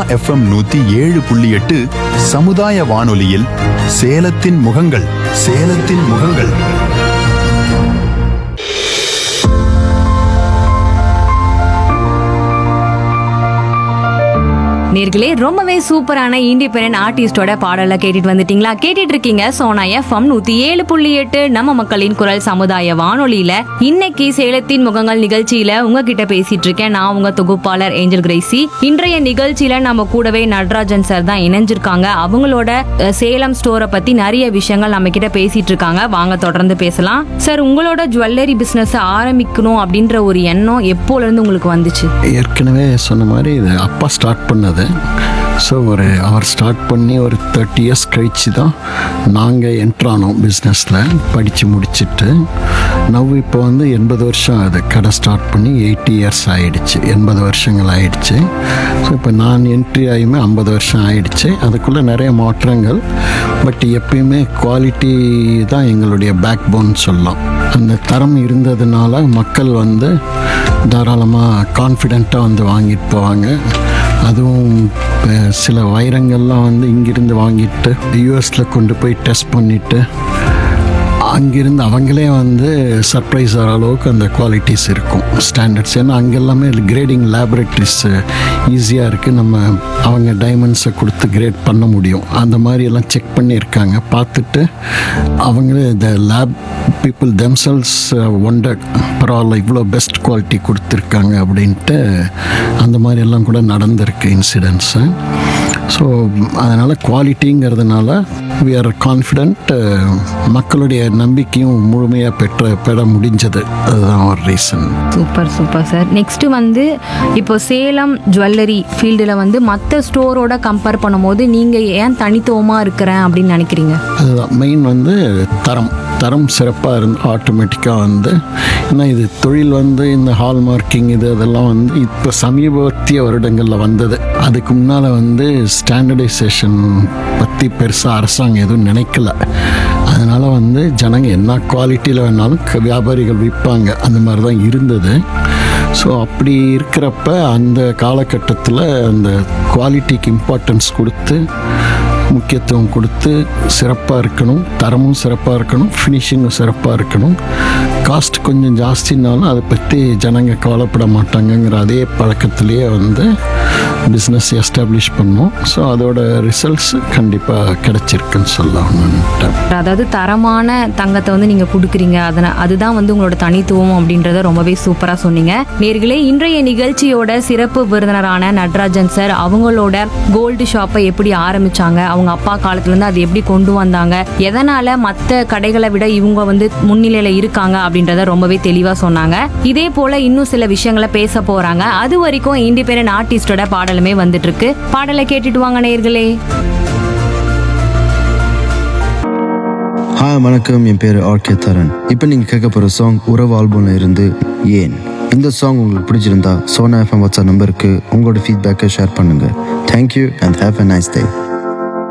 FM நூத்தி ஏழு புள்ளி எட்டு சமுதாய வானொலியில் சேலத்தின் முகங்கள் சேலத்தின் முகங்கள் நேர்களே ரொம்பவே சூப்பரான இண்டிபெண்டன்ட் ஆர்டிஸ்டோட பாடலை கேட்டுட்டு வந்துட்டீங்களா கேட்டுட்டு இருக்கீங்க சோனா எஃப்எம் நூத்தி ஏழு புள்ளி எட்டு நம்ம மக்களின் குரல் சமுதாய வானொலியில இன்னைக்கு சேலத்தின் முகங்கள் நிகழ்ச்சியில உங்ககிட்ட பேசிட்டு இருக்கேன் நான் உங்க தொகுப்பாளர் ஏஞ்சல் கிரேசி இன்றைய நிகழ்ச்சியில நம்ம கூடவே நடராஜன் சார் தான் இணைஞ்சிருக்காங்க அவங்களோட அஹ், சேலம் ஸ்டோரை பத்தி நிறைய விஷயங்கள் நம்ம கிட்ட பேசிட்டு இருக்காங்க வாங்க தொடர்ந்து பேசலாம் சார் உங்களோட ஜுவல்லரி பிசினஸ் ஆரம்பிக்கணும் அப்படின்ற ஒரு எண்ணம் எப்போல இருந்து உங்களுக்கு வந்துச்சு ஏற்கனவே சொன்ன மாதிரி இது அப்பா ஸ்டார்ட் பண்ணது ஸோ ஒரு அவர் ஸ்டார்ட் பண்ணி ஒரு தேர்ட்டி இயர்ஸ் கழிச்சு தான் நாங்கள் என்ட்ரானோம் பிஸ்னஸில் படித்து முடிச்சிட்டு நவ் இப்போ வந்து எண்பது வருஷம் ஆகுது கடை ஸ்டார்ட் பண்ணி எயிட்டி இயர்ஸ் ஆயிடுச்சு எண்பது வருஷங்கள் ஆயிடுச்சு ஸோ இப்போ நான் என்ட்ரி ஆகியுமே ஐம்பது வருஷம் ஆயிடுச்சு அதுக்குள்ளே நிறைய மாற்றங்கள் பட் எப்பயுமே குவாலிட்டி தான் எங்களுடைய பேக் போன் சொல்லலாம் அந்த தரம் இருந்ததுனால மக்கள் வந்து தாராளமாக கான்ஃபிடெண்ட்டாக வந்து வாங்கிட்டு போவாங்க அதுவும் இப்ப சில வைரங்கள்லாம் வந்து இங்கிருந்து வாங்கிட்டு யூஎஸில் கொண்டு போய் டெஸ்ட் பண்ணிவிட்டு அங்கிருந்து அவங்களே வந்து சர்ப்ரைஸ் ஆகிற அளவுக்கு அந்த குவாலிட்டிஸ் இருக்கும் ஸ்டாண்டர்ட்ஸ் ஏன்னா அங்கே எல்லாமே கிரேடிங் லேபரேட்டரிஸ் ஈஸியாக இருக்குது நம்ம அவங்க டைமண்ட்ஸை கொடுத்து கிரேட் பண்ண முடியும் அந்த மாதிரி எல்லாம் செக் பண்ணியிருக்காங்க பார்த்துட்டு அவங்களே இந்த லேப் பீப்புள் தெம்செல்ஸ் ஒண்டட் பரவாயில்ல இவ்வளோ பெஸ்ட் குவாலிட்டி கொடுத்துருக்காங்க அப்படின்ட்டு அந்த மாதிரி எல்லாம் கூட நடந்திருக்கு இன்சிடென்ட்ஸு ஸோ அதனால் குவாலிட்டிங்கிறதுனால வி ஆர் கான்ஃபிடென்ட் மக்களுடைய நம்பிக்கையும் முழுமையாக பெற்ற பெற முடிஞ்சது அதுதான் ஒரு reason super super sir next வந்து இப்போ சேலம் ஜுவல்லரி ஃபீல்டில் வந்து மற்ற ஸ்டோரோட கம்பேர் பண்ணும்போது நீங்கள் ஏன் தனித்துவமாக இருக்கிறேன் அப்படின்னு நினைக்கிறீங்க அதுதான் மெயின் வந்து தரம் தரம் சிறப்பாக இருந்து ஆட்டோமேட்டிக்காக வந்து ஏன்னா இது தொழில் வந்து இந்த ஹால்மார்க்கிங் இது அதெல்லாம் வந்து இப்போ சமீபத்திய வருடங்களில் வந்தது அதுக்கு முன்னால் வந்து ஸ்டாண்டர்டைசேஷன் பற்றி பெருசாக அரசாங்கம் எதுவும் நினைக்கல அதனால் வந்து ஜனங்க என்ன குவாலிட்டியில் வேணாலும் க- வியாபாரிகள் விற்பாங்க அந்த மாதிரி தான் இருந்தது ஸோ அப்படி இருக்கிறப்ப அந்த காலகட்டத்தில் அந்த குவாலிட்டிக்கு இம்பார்ட்டன்ஸ் கொடுத்து முக்கியத்துவம் கொடுத்து சிறப்பாக இருக்கணும் தரமும் சிறப்பாக இருக்கணும் ஃபினிஷிங்கும் சிறப்பாக இருக்கணும் காஸ்ட் கொஞ்சம் ஜாஸ்தினாலும் அதை பற்றி ஜனங்க கவலைப்பட மாட்டாங்கங்கிற அதே பழக்கத்திலேயே வந்து பிஸ்னஸ் எஸ்டாப்ளிஷ் பண்ணோம் ஸோ அதோட ரிசல்ட்ஸ் கண்டிப்பாக கிடைச்சிருக்குன்னு சொல்லணும்னுட்டேன் அதாவது தரமான தங்கத்தை வந்து நீங்கள் கொடுக்குறீங்க அதனால் அதுதான் வந்து உங்களோட தனித்துவம் அப்படின்றத ரொம்பவே சூப்பராக சொன்னீங்க நேர்களே இன்றைய நிகழ்ச்சியோட சிறப்பு விருந்தினரான நடராஜன் சார் அவங்களோட கோல்டு ஷாப்பை எப்படி ஆரம்பிச்சாங்க அவங்க அப்பா காலத்துலேருந்து அது எப்படி கொண்டு வந்தாங்க எதனால் மற்ற கடைகளை விட இவங்க வந்து முன்னிலையில் இருக்காங்க அப்படின்றத ரொம்பவே தெளிவாக சொன்னாங்க இதே போல் இன்னும் சில விஷயங்களை பேச போகிறாங்க அது வரைக்கும் இண்டிபெண்டன்ட் ஆர்டிஸ்டோட பாடலுமே வந்துட்டு இருக்கு பாடலை கேட்டுட்டு வாங்க நேர்களே ஹாய் வணக்கம் என் பேர் ஆர்கே தரன் இப்போ நீங்கள் கேட்க போகிற சாங் உறவு ஆல்பம்ல இருந்து ஏன் இந்த சாங் உங்களுக்கு பிடிச்சிருந்தா சோனா எஃப்எம் வாட்ஸ்அப் நம்பருக்கு உங்களோட ஃபீட்பேக்கை ஷேர் பண்ணுங்கள் thank you and have a nice day